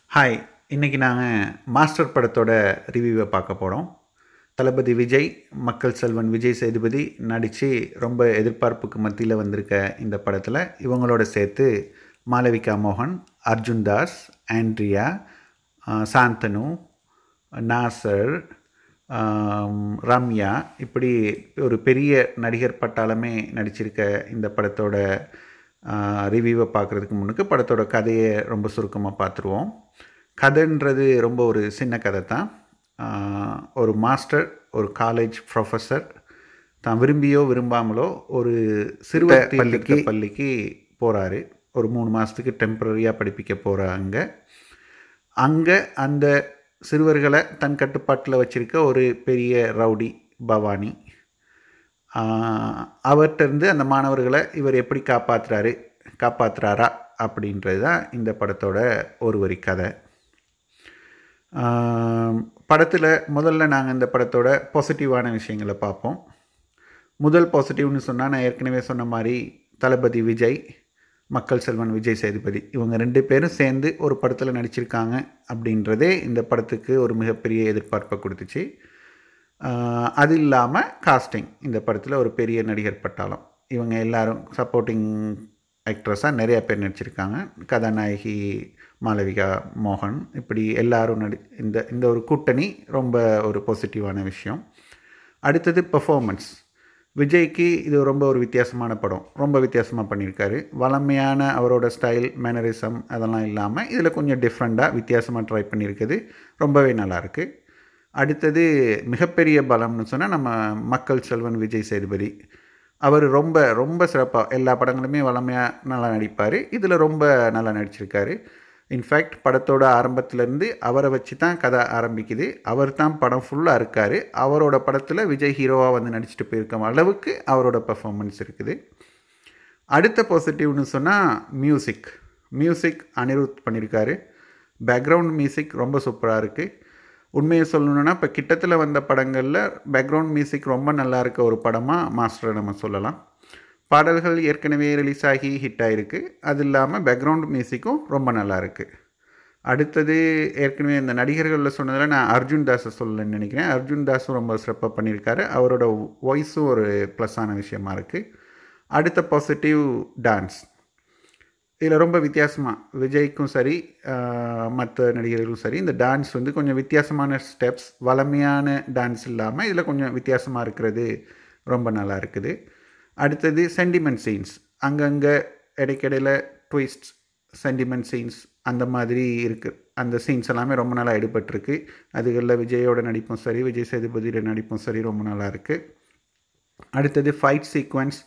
hi இன்றைக்கி நாங்கள் master படத்தோட ரிவ்யூவை பார்க்க போகிறோம் தளபதி விஜய் மக்கள் செல்வன் விஜய் சேதுபதி நடித்து ரொம்ப எதிர்பார்ப்புக்கு மத்தியில் வந்திருக்க இந்த படத்தில் இவங்களோட சேர்த்து மாளவிகா மோகன் அர்ஜுன் தாஸ் ஆண்ட்ரியா ஆஹ் சாந்தனு நாசர் ஆம், ரம்யா இப்படி ஒரு பெரிய நடிகர் பட்டாளமே நடிச்சிருக்க இந்த படத்தோட ரிவ்யூவை பார்க்குறதுக்கு முன்னுக்கு படத்தோட கதையை ரொம்ப சுருக்கமாக பார்த்துருவோம் கதைன்றது ரொம்ப ஒரு சின்ன கதை தான் ஆஹ், ஒரு மாஸ்டர் ஒரு காலேஜ் ப்ரொஃபஸர் தான் விரும்பியோ விரும்பாமலோ ஒரு சிறுவர் பள்ளிக்கு பள்ளிக்கு போகிறாரு ஒரு மூணு மாதத்துக்கு டெம்பரரியாக படிப்பிக்க போகிறாங்க அங்கே அந்த சிறுவர்களை தன் கட்டுப்பாட்டில் வச்சிருக்க ஒரு பெரிய ரவுடி பவானி ஆஹ் அவர்கிட்டருந்து அந்த மாணவர்களை இவர் எப்படி காப்பாற்றுறாரு காப்பாற்றுறாரா அப்படின்றது தான் இந்த படத்தோட ஒரு வரி கதை படத்தில் முதல்ல நாங்கள் இந்த படத்தோட பாசிட்டிவான விஷயங்களை பார்ப்போம் முதல் பாசிட்டிவ்னு சொன்னால் நான் ஏற்கனவே சொன்ன மாதிரி தளபதி விஜய் மக்கள் செல்வன் விஜய் சேதுபதி இவங்க ரெண்டு பேரும் சேர்ந்து ஒரு படத்தில் நடிச்சிருக்காங்க அப்படின்றதே இந்த படத்துக்கு ஒரு மிகப்பெரிய எதிர்பார்ப்பை கொடுத்துச்சு ஆஹ் அது இல்லாமல் காஸ்டிங் இந்த படத்தில் ஒரு பெரிய நடிகர் பட்டாளம் இவங்க எல்லாரும் சப்போர்ட்டிங் ஆக்ட்ரஸாக நிறைய பேர் நடிச்சிருக்காங்க கதாநாயகி மாளவிகா மோகன் இப்படி எல்லாரும் நடி இந்த இந்த ஒரு கூட்டணி ரொம்ப ஒரு பாசிட்டிவான விஷயம் அடுத்தது பெர்ஃபார்மன்ஸ் விஜய்க்கு இது ரொம்ப ஒரு வித்தியாசமான படம் ரொம்ப வித்தியாசமாக பண்ணியிருக்காரு வளமையான அவரோட ஸ்டைல் மேனரிசம் அதெல்லாம் இல்லாமல் இதில் கொஞ்சம் டிஃப்ரெண்ட்டாக வித்தியாசமாக ட்ரை பண்ணியிருக்குது ரொம்பவே நல்லாயிருக்கு அடுத்தது மிகப்பெரிய பலம்னு சொன்னால் நம்ம மக்கள் செல்வன் விஜய் சேதுபதி அவர் ரொம்ப ரொம்ப சிறப்பாக எல்லா படங்களுமே வளமையாக நல்லா நடிப்பார் இதில் ரொம்ப நல்லா நடிச்சிருக்காரு இன்ஃபேக்ட் படத்தோட ஆரம்பத்துலேருந்து அவரை வச்சு தான் கதை ஆரம்பிக்குது அவர் தான் படம் ஃபுல்லாக இருக்கார் அவரோட படத்தில் விஜய் ஹீரோவாக வந்து நடிச்சிட்டு போயிருக்க அளவுக்கு அவரோட பெர்ஃபார்மன்ஸ் இருக்குது அடுத்த பாசிட்டிவ்னு சொன்னால் மியூசிக் மியூசிக் அனிருத் பண்ணியிருக்காரு பேக்ரவுண்ட் மியூசிக் ரொம்ப சூப்பராக இருக்குது உண்மையை சொல்லணுன்னா இப்போ கிட்டத்தில் வந்த படங்களில் பேக்ரவுண்ட் மியூசிக் ரொம்ப நல்லா இருக்க ஒரு படமாக மாஸ்டரை நம்ம சொல்லலாம் பாடல்கள் ஏற்கனவே ரிலீஸ் ஆகி ஹிட் ஆகிருக்கு அது இல்லாமல் பேக்ரவுண்ட் மியூசிக்கும் ரொம்ப நல்லா இருக்குது அடுத்தது ஏற்கனவே இந்த நடிகர்களில் சொன்னதில் நான் அர்ஜுன் தாஸை சொல்லலைன்னு நினைக்கிறேன் அர்ஜுன் தாஸும் ரொம்ப சிறப்பாக பண்ணியிருக்காரு அவரோட வாய்ஸும் ஒரு ப்ளஸ்ஸான விஷயமா இருக்குது அடுத்த பாசிட்டிவ் டான்ஸ் இதில் ரொம்ப வித்தியாசமாக விஜய்க்கும் சரி மற்ற நடிகர்களுக்கும் சரி இந்த டான்ஸ் வந்து கொஞ்சம் வித்தியாசமான ஸ்டெப்ஸ் வளமையான டான்ஸ் இல்லாமல் இதில் கொஞ்சம் வித்தியாசமாக இருக்கிறது ரொம்ப நல்லா இருக்குது அடுத்தது சென்டிமெண்ட் சீன்ஸ் அங்கங்கே இடைக்கிடையில் ட்விஸ்ட் சென்டிமெண்ட் சீன்ஸ் அந்த மாதிரி இருக்குது அந்த சீன்ஸ் எல்லாமே ரொம்ப நல்லா எடுபட்டிருக்கு அதுகளில் விஜயோட நடிப்பும் சரி விஜய் சேதுபதியோட நடிப்பும் சரி ரொம்ப நல்லா இருக்குது அடுத்தது ஃபைட் சீக்வன்ஸ்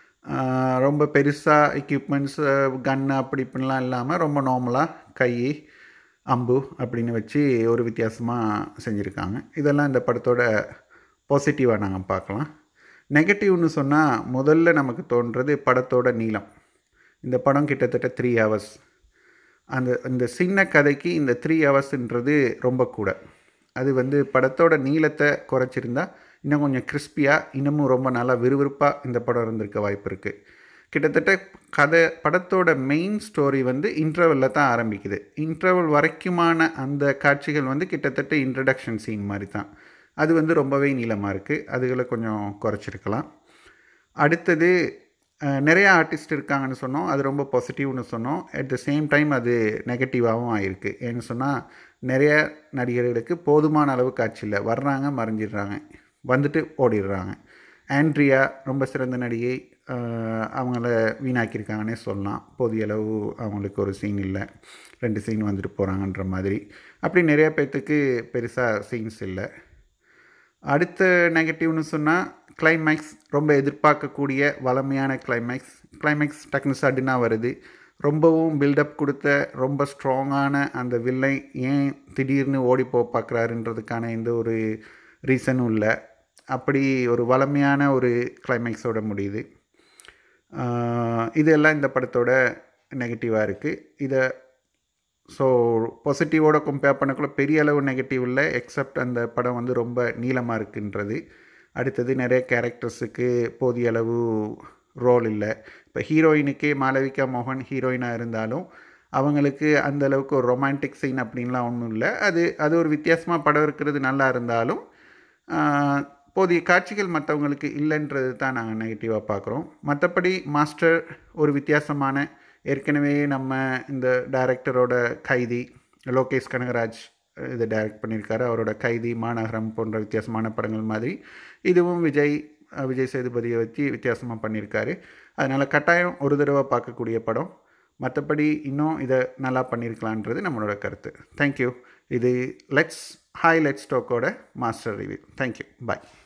ரொம்ப பெருசாக எக்யூப்மெண்ட்ஸ் கன்னு அப்படி இப்படிலாம் இல்லாமல் ரொம்ப நார்மலாக கை அம்பு அப்படின்னு வச்சு ஒரு வித்தியாசமாக செஞ்சுருக்காங்க இதெல்லாம் இந்த படத்தோட பாசிட்டிவாக நாங்கள் பார்க்கலாம் நெகட்டிவ்னு சொன்னால் முதல்ல நமக்கு தோன்றது படத்தோட நீளம் இந்த படம் கிட்டத்தட்ட த்ரீ ஹவர்ஸ் அந்த இந்த சின்ன கதைக்கு இந்த த்ரீ ஹவர்ஸ்ன்றது ரொம்ப கூட அது வந்து படத்தோட நீளத்தை குறைச்சிருந்தா இன்னும் கொஞ்சம் கிறிஸ்பியாக இன்னமும் ரொம்ப நல்லா விறுவிறுப்பாக இந்த படம் இருந்திருக்க வாய்ப்பு இருக்குது கிட்டத்தட்ட கதை படத்தோட மெயின் ஸ்டோரி வந்து இன்டர்வலில் தான் ஆரம்பிக்குது இன்டர்வல் வரைக்குமான அந்த காட்சிகள் வந்து கிட்டத்தட்ட இன்ட்ரடக்ஷன் சீன் மாதிரி தான் அது வந்து ரொம்பவே நீளமாக இருக்குது அதுகளை கொஞ்சம் குறைச்சிருக்கலாம் அடுத்தது அஹ், நிறைய ஆர்டிஸ்ட் இருக்காங்கன்னு சொன்னோம் அது ரொம்ப பாசிட்டிவ்னு சொன்னோம் அட் த சேம் டைம் அது நெகட்டிவாகவும் ஆயிருக்கு ஏன்னு சொன்னால் நிறைய நடிகர்களுக்கு போதுமான அளவு காட்சி இல்லை வர்றாங்க மறைஞ்சிடுறாங்க வந்துட்டு ஓடிடுறாங்க ஆண்ட்ரியா ரொம்ப சிறந்த நடிகை அஹ், அவங்கள வீணாக்கியிருக்காங்கன்னே சொல்லலாம் போதிய அளவு அவங்களுக்கு ஒரு சீன் இல்லை ரெண்டு சீன் வந்துட்டு போகிறாங்கன்ற மாதிரி அப்படி நிறைய பேர்த்துக்கு பெருசாக சீன்ஸ் இல்லை அடுத்த நெகட்டிவ்னு சொன்னால் கிளைமேக்ஸ் ரொம்ப எதிர்பார்க்கக்கூடிய வளமையான கிளைமேக்ஸ் கிளைமேக்ஸ் டக்குனு சட்டுனாக வருது ரொம்பவும் பில்டப் கொடுத்த ரொம்ப ஸ்ட்ராங்கான அந்த வில்லை ஏன் திடீர்னு ஓடி போக பார்க்குறாருன்றதுக்கான எந்த ஒரு ரீசனும் இல்லை அப்படி ஒரு வளமையான ஒரு கிளைமேக்ஸோட முடியுது ஆஹ் இதெல்லாம் இந்த படத்தோட நெகட்டிவாக இருக்குது இதை ஸோ பாசிட்டிவோட கம்பேர் பண்ணக்குள்ள பெரிய அளவு நெகட்டிவ் இல்லை எக்ஸப்ட் அந்த படம் வந்து ரொம்ப நீளமாக இருக்குன்றது அடுத்தது நிறைய கேரக்டர்ஸுக்கு போதிய அளவு ரோல் இல்லை இப்போ ஹீரோயினுக்கே மாளவிகா மோகன் ஹீரோயினாக இருந்தாலும் அவங்களுக்கு அந்த அளவுக்கு ஒரு ரொமான்டிக் சீன் அப்படின்லாம் ஒன்றும் இல்லை அது அது ஒரு வித்தியாசமாக படம் இருக்கிறது நல்லா இருந்தாலும் ஆஹ், போதிய காட்சிகள் மற்றவங்களுக்கு இல்லைன்றது தான் நாங்கள் நெகட்டிவாக பார்க்குறோம் மற்றபடி மாஸ்டர் ஒரு வித்தியாசமான ஏற்கனவே நம்ம இந்த டைரக்டரோட கைதி லோகேஷ் கனகராஜ் இதை டைரக்ட் பண்ணியிருக்காரு அவரோட கைதி மாநகரம் போன்ற வித்தியாசமான படங்கள் மாதிரி இதுவும் விஜய் அஹ், விஜய் சேதுபதியை வச்சு வித்தியாசமாக பண்ணியிருக்காரு அதனால் கட்டாயம் ஒரு தடவை பார்க்கக்கூடிய படம் மற்றபடி இன்னும் இதை நல்லா பண்ணியிருக்கலான்றது நம்மளோட கருத்து தேங்க்யூ இது லெட்ஸ் ஹாய் லெட்ஸ் டோக்கோட மாஸ்டர் ரிவ்யூ தேங்க்யூ பாய்